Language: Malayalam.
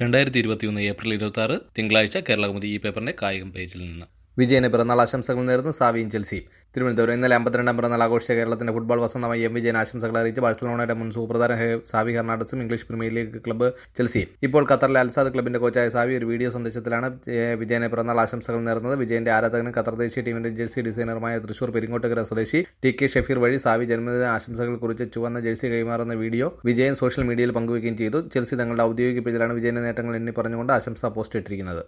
രണ്ടായിരത്തി ഇരുപത്തിയൊന്ന് ഏപ്രിൽ ഇരുപത്തി ആറ് തിങ്കളാഴ്ച കേരളകൗമുദി ഈ പേപ്പറിന്റെ കായികം പേജിൽ നിന്ന് വിജയന് പിറന്നാൾ ആശംസകൾ നേർന്ന് സാവിയും ചെൽസിയും തിരുവനന്തപുരം ഇന്നലെ അമ്പത്തിരണ്ടാം പിറന്നാൾ ആഘോഷിച്ച കേരളത്തിന്റെ ഫുട്ബോൾ വസന്തമായി എം വിജയൻ ആശംസകൾ അറിയിച്ച് ബാഴ്സലോണയുടെ മുൻ സൂപ്രധാന ഹെ- സാവി ഹെർണാണ്ടസും ഇംഗ്ലീഷ് പ്രീമിയർ ലീഗ് ക്ലബ്ബ് ചെൽസിയും ഇപ്പോൾ ഖത്തറിലെ അൽസാദ് ക്ലബിന്റെ കോച്ചായ സാവി ഒരു വീഡിയോ സന്ദേശത്തിലാണ് ഏഹ്, വിജയന് പിറന്നാൾ ആശംസകൾ നേർന്നത് വിജയന്റെ ആരാധകനും ഖത്തർ ദേശീയ ടീമിന്റെ ജേഴ്സി ഡിസൈനറുമായ തൃശൂർ പെരിങ്ങോട്ടുകര സ്വദേശി ടി കെ ഷഫീർ വഴി സാവി ജന്മദിന ആശംസകൾ കുറിച്ച് ചുവന്ന ജേഴ്സി കൈമാറുന്ന വീഡിയോ വിജയൻ സോഷ്യൽ മീഡിയയിൽ പങ്കുവയ്ക്കുകയും ചെയ്തു ചെൽസി തങ്ങളുടെ ഔദ്യോഗിക പേജിലാണ് വിജയന്റെ നേട്ടങ്ങൾ എണ്ണി പറഞ്ഞുകൊണ്ട് ആശംസാ പോസ്റ്റ് ഇട്ടിരിക്കുന്നത്